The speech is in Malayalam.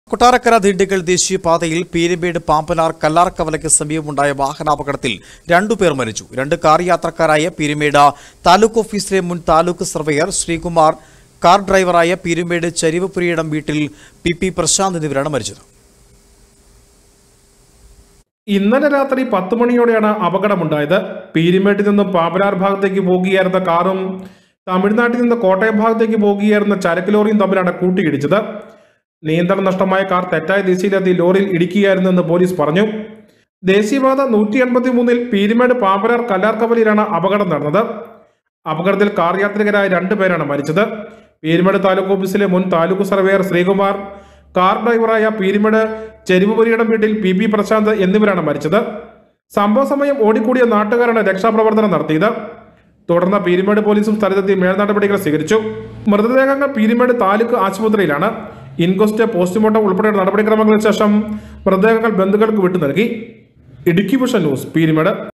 കൊട്ടാരക്കര ദിണ്ടിഗൽ ദേശീയപാതയിൽ പീരുമേട് പാമ്പനാർ കല്ലാർക്കവലയ്ക്ക് സമീപമുണ്ടായ വാഹനാപകടത്തിൽ രണ്ടുപേർ മരിച്ചു രണ്ട് കാർ യാത്രക്കാരായ പീരുമേട് താലൂക്ക് ഓഫീസിലെ മുൻ താലൂക്ക് സർവേയർ ശ്രീകുമാർ കാർ ഡ്രൈവറായ പീരുമേട് ചരിവപുരിയിടം വീട്ടിൽ പി പി പ്രശാന്ത് എന്നിവരാണ് മരിച്ചത് ഇന്നലെ രാത്രി പത്ത് മണിയോടെയാണ് അപകടമുണ്ടായത് പീരിമേട്ടിൽ നിന്നും പാമ്പനാർ ഭാഗത്തേക്ക് പോകുകയായിരുന്ന കാറും തമിഴ്നാട്ടിൽ നിന്ന് കോട്ടയം ഭാഗത്തേക്ക് പോകുകയായിരുന്ന ചരക്ക് ലോറിയും തമ്മിലാണ് കൂട്ടിയിടിച്ചത് നിയന്ത്രണം നഷ്ടമായ കാർ തെറ്റായ ദിശയിലെത്തി ലോറിയിൽ ഇടിക്കുകയായിരുന്നെന്ന് പോലീസ് പറഞ്ഞു ദേശീയപാത നൂറ്റി എൺപത്തി മൂന്നിൽ പീരിമേട് പാമ്പനാർ കല്ലാർക്കവലിയിലാണ് അപകടം നടന്നത് അപകടത്തിൽ കാർ യാത്രികരായ രണ്ടുപേരാണ് മരിച്ചത് പീരിമേട് താലൂക്ക് ഓഫീസിലെ മുൻ താലൂക്ക് സർവേയർ ശ്രീകുമാർ കാർ ഡ്രൈവറായ പീരിമേട് ചെരുവുപുരിയിടം വീട്ടിൽ പി പി പ്രശാന്ത് എന്നിവരാണ് മരിച്ചത് സംഭവ സമയം ഓടിക്കൂടിയ നാട്ടുകാരാണ് രക്ഷാപ്രവർത്തനം നടത്തിയത് തുടർന്ന് പീരിമേട് പോലീസും സ്ഥലത്തെത്തി മേൽനടപടികൾ സ്വീകരിച്ചു മൃതദേഹങ്ങൾ പീരിമേട് താലൂക്ക് ആശുപത്രിയിലാണ് ഇൻക്വസ്റ്റ് പോസ്റ്റ്മോർട്ടം ഉൾപ്പെടെയുള്ള നടപടിക്രമങ്ങൾക്ക് ശേഷം മൃതദേഹങ്ങൾ ബന്ധുക്കൾക്ക് വിട്ടു നൽകി ഇടുക്കി വിഷൻ ന്യൂസ് പീരിമേട്